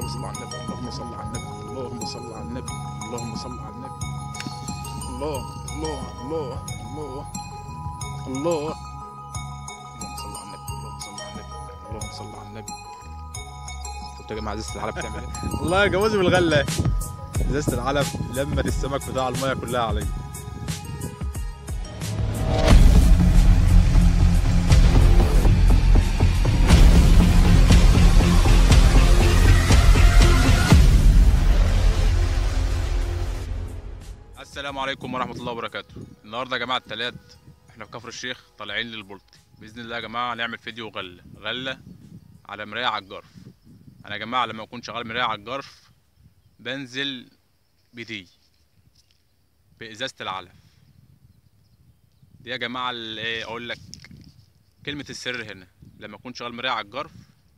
صل على النبي اللهم صل على النبي اللهم صل على النبي اللهم صل على النبي الله الله الله الله الله اللهم صل على النبي اللهم صل على النبي اللهم صل على النبي شفت يا جماعه ازازه العلب بتعمل ايه؟ والله جوازي بالغله ازازه العلب لمت السمك بتاع الميه كلها عليا السلام عليكم ورحمة الله وبركاته النهاردة يا جماعة التلات احنا في كفر الشيخ طالعين للبلطي بإذن الله يا جماعة هنعمل فيديو غلة غلة على مراية على الجرف أنا يا جماعة لما أكون شغال مراية على الجرف بنزل بدي بإزازة العلف دي يا جماعة اللي إيه أقول لك كلمة السر هنا لما أكون شغال مراية على الجرف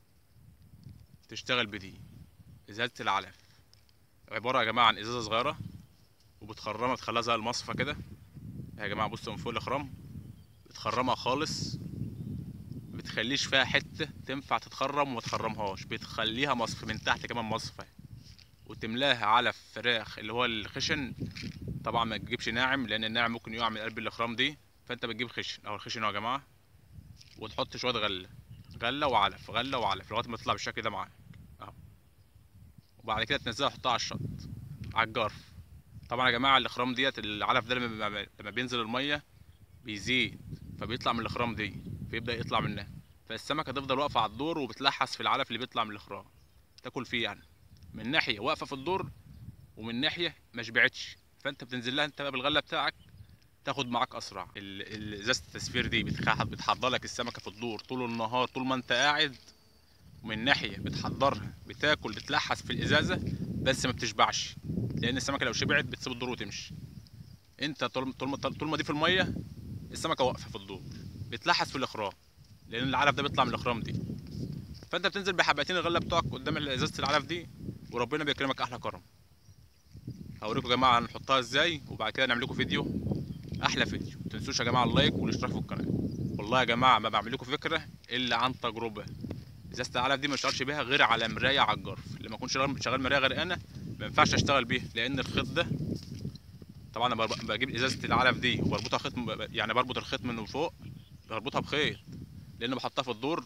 تشتغل بدي إزازة العلف عبارة يا جماعة عن إزازة صغيرة وبتخرمها تخليها زي المصفى كده يا جماعه بصوا من فوق الاخرام بتخرمها خالص بتخليش فيها حته تنفع تتخرم وما تخرمهاش بتخليها مصفى من تحت كمان مصفى وتملاها علف فراخ اللي هو الخشن طبعا ما تجيبش ناعم لان الناعم ممكن يقع من قلب الاخرام دي فانت بتجيب خشن او الخشن اهو يا جماعه وتحط شويه غله غله وعلف غله وعلف لغايه ما تطلع بالشكل ده معاك اهو وبعد كده تنزلها تحطها على الشط على الجرف طبعا يا جماعه الاخرام ديت العلف ده لما لما بينزل الميه بيزيد فبيطلع من الاخرام دي فيبدا يطلع منها فالسمكه تفضل واقفه على الدور وبتلحس في العلف اللي بيطلع من الاخرام تاكل فيه يعني من ناحيه واقفه في الدور ومن ناحيه ما شبعتش فانت بتنزل لها انت بقى بالغله بتاعك تاخد معاك اسرع ال- ال- ازازه التسفير دي بتخ- بتحضر لك السمكه في الدور طول النهار طول ما انت قاعد ومن ناحيه بتحضرها بتاكل بتلحس في الازازه بس ما بتشبعش لان السمكه لو شبعت بتسيب الدور وتمشي انت طول طول ما طول ما دي في الميه السمكه واقفه في الدور بتلحس في الاخرام لان العلف ده بيطلع من الاخرام دي فانت بتنزل بحبتين الغله بتوعك قدام ازازه العلف دي وربنا بيكرمك احلى كرم هوريكم يا جماعه هنحطها ازاي وبعد كده نعمل لكم فيديو احلى فيديو متنسوش يا جماعه اللايك والاشتراك في القناه والله يا جماعه ما بعمل لكم فكره الا عن تجربه ازازه العلف دي ما اشتغلش بيها غير على مرايه على الجرف لما اكون شغال شغال مرايه غرقانه ما ينفعش اشتغل بيها لان الخيط ده طبعا انا برب- بجيب ازازه العلف دي وبربطها خيط م- يعني بربط الخيط من فوق بربطها بخيط لان بحطها في الدور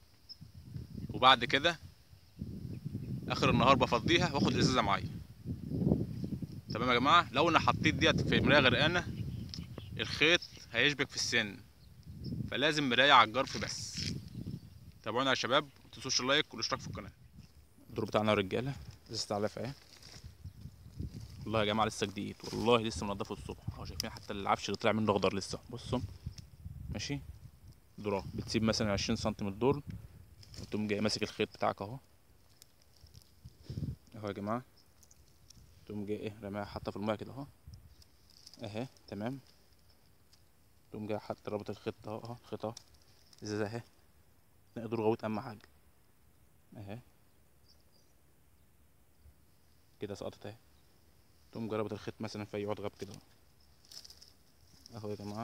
وبعد كده اخر النهار بفضيها واخد ازازه معايا تمام يا جماعه لو انا حطيت ديت في مرايه غرقانه الخيط هيشبك في السن فلازم مرايه على الجرف بس تابعونا يا شباب متنسوش اللايك والاشتراك في القناه الدور بتاعنا يا رجاله ازازه علف اهي والله يا جماعه لسه جديد والله لسه منضفه الصبح اهو شايفين حتى العفش اللي طلع منه اخضر لسه بصوا ماشي دور اهو بتسيب مثلا 20 سم من الدور وتقوم جاي ماسك الخيط بتاعك اهو اهو يا جماعه تقوم جاي ايه رماها حاطه في الميه كده اهو اهي تمام تقوم جاي حاطط رابط الخيط اهو اهو الخيط اهو ازازه اهي نقدر غويط اهم حاجه اهي كده سقطت اهي تقوم جربت الخيط مثلا في اي عود غاب كده اهو يا جماعه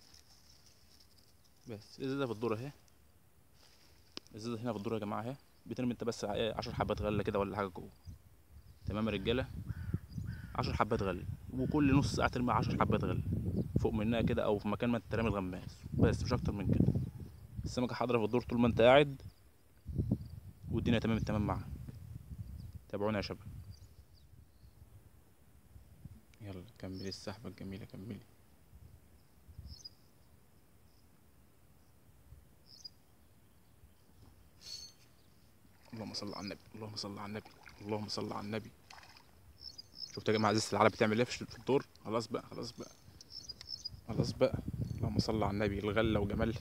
بس الازازه في الدور اهي الازازه هنا في الدور يا جماعه اهي بترمي انت بس ايه 10 حبات غله كده ولا حاجه جوه تمام يا رجاله 10 حبات غله وكل نص ساعه ترمي 10 حبات غله فوق منها كده او في مكان ما انت رامي الغماس بس مش اكتر من كده السمكه حاضره في الدور طول ما انت قاعد والدنيا تمام التمام معاك تابعونا يا شباب يلا كملي السحبة الجميلة كملي اللهم صل على النبي اللهم صل على النبي اللهم صل على النبي شفتوا يا جماعة ازازة العلب بتعمل ايه في الدور خلاص بقى خلاص بقى خلاص بقى اللهم صل على النبي الغلة وجمال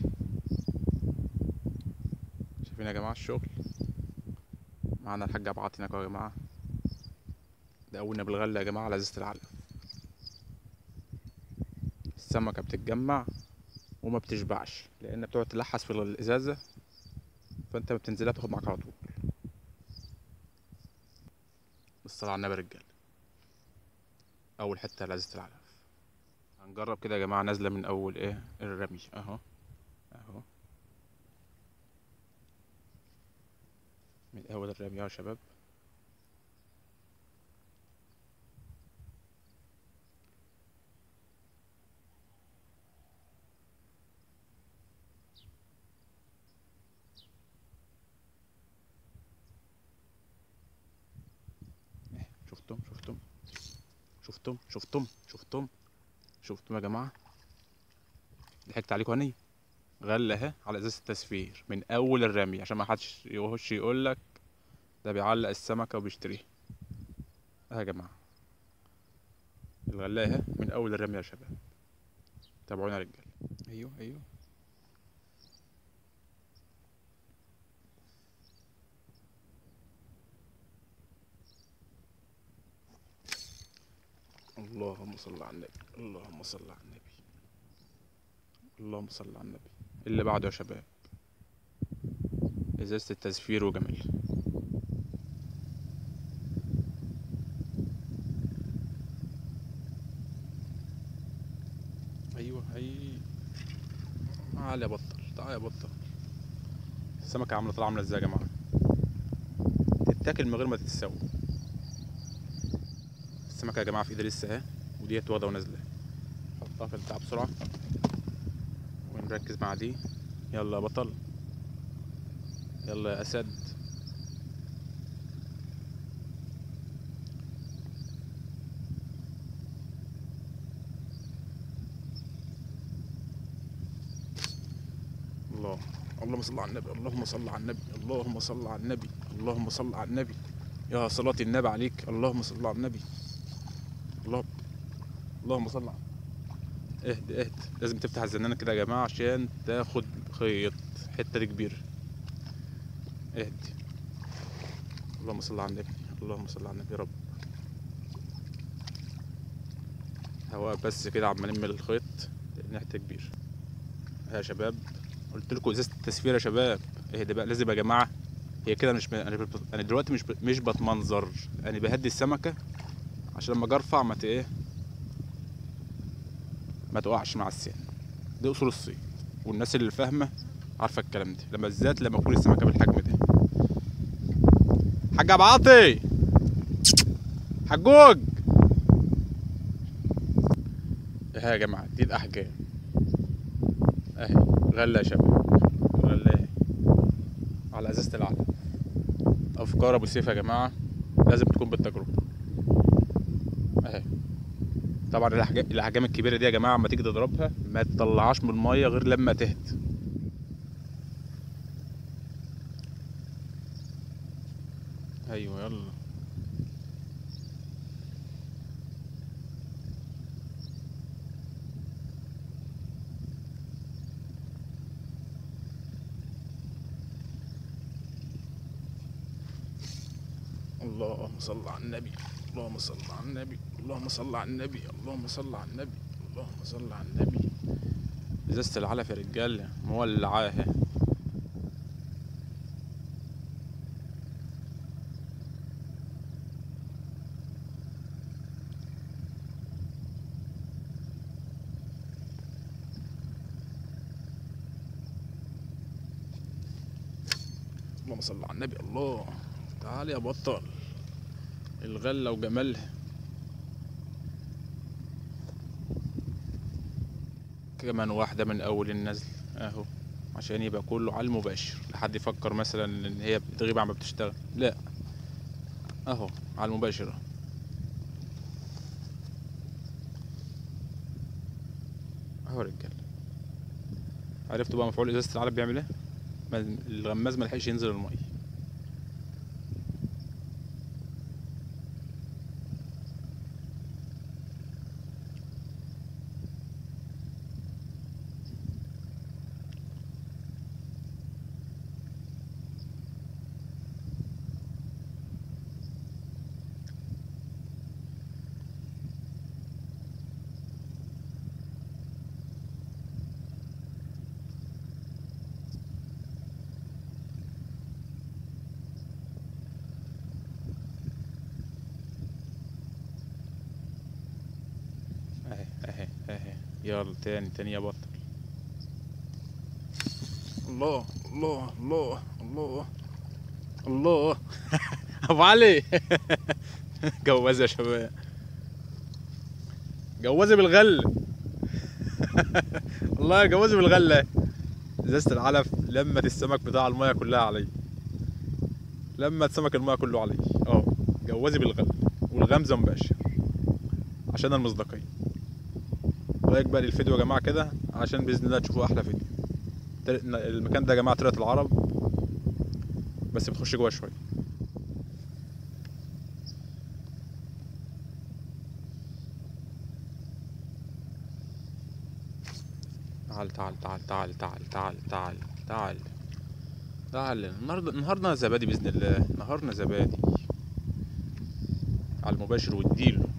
شايفين يا جماعة الشغل معانا الحاج ابو عاطي هناك أهو يا جماعة دقونا بالغلة يا جماعة على ازازة العلب السمكة بتتجمع وما بتشبعش لأن بتقعد تلحس في الإزازة فأنت ما بتنزلها تاخد معاك على طول بالصلاة على النبي يا رجالة أول حتة على ازازة العلف هنجرب كده يا جماعة نازلة من أول إيه الرمي أهو أهو من أول الرمي أهو يا شباب شفتم شفتم شفتم شفتم شفتم شفتم يا جماعة ضحكت عليكم هني غلة اهي على ازازة التسفير من اول الرمي عشان ما حدش يخش يقول لك ده بيعلق السمكة وبيشتريها اهي يا جماعة الغلاية اهي من اول الرمي يا شباب تابعونا يا رجال ايوه ايوه اللهم صل على النبي اللهم صل على النبي اللهم صل على النبي اللي بعده يا شباب ازازة التزفير وجميل ايوه هي تعال يا بطل تعال يا بطل السمكة عاملة طالعة عاملة ازاي يا جماعة تتاكل من غير ما تتسوى السمكة يا جماعة في ايدي لسه اهي وديت واخدة ونازلة حطها في البتاع بسرعة ونركز مع دي يلا يا بطل يلا يا اسد الله اللهم صل على النبي اللهم صل على النبي اللهم صل على النبي اللهم صل على النبي يا صلاة النبي عليك اللهم صل على النبي الله اللهم صل على اهد اهد لازم تفتح الزنانة كده يا جماعة عشان تاخد خيط حتة دي كبيرة اهد اللهم صل على النبي اللهم صل على النبي يا رب هواء بس كده عم نلم الخيط لان حتة كبير يا شباب قلت لكم ازازة التسفير يا شباب اهدى بقى لازم يا جماعة هي كده مش ب... انا ب... انا دلوقتي مش ب... مش بتمنظر انا بهدي السمكة عشان لما اجي ارفع ما ت- ايه ما تقعش مع السن دي اصول الصيد والناس اللي فاهمه عارفه الكلام ده لما بالذات لما تكون السمكه بالحجم ده حاج ابو عاطي حجوج اهي يا جماعه دي الاحجام اهي غله يا شباب غله اهي على ازازه العلم افكار ابو سيف يا جماعه لازم تكون بالتجربه اهي طبعا الأحجام, الاحجام الكبيره دي يا جماعه اما تيجي تضربها ما تطلعهاش من الميه غير لما تهد ايوه يلا اللهم صل على النبي اللهم صل على النبي اللهم صل على النبي اللهم صل على النبي اللهم صل على النبي ازازة العلف يا رجالة مولعاها اللهم صل على النبي الله تعال يا بطل الغلة وجمالها كمان واحدة من أول النزل أهو عشان يبقى كله على المباشر لحد يفكر مثلا إن هي بتغيب عم بتشتغل لا أهو على المباشر أهو. أهو يا رجالة عرفتوا بقى مفعول إزازة العلب بيعمل إيه؟ ما- الغماز ملحقش ينزل المية اهي اهي اهي يلا تاني تاني يا بطل الله الله الله الله الله ابو علي جوازي يا شباب جوازي بالغله والله جوازي بالغله ازازه العلف لمت السمك بتاع المايه كلها علي لمت سمك المايه كله علي اه جوازي بالغله والغله غمزه مباشر عشان المصداقيه لايك بقى للفيديو يا جماعه كده عشان باذن الله تشوفوا احلى فيديو تل- المكان ده يا جماعه طلعت العرب بس بتخش جوه شويه تعال تعال تعال تعال تعال تعال تعال تعال تعال النهارده النهارده زبادي باذن الله نهارنا زبادي على المباشر واديله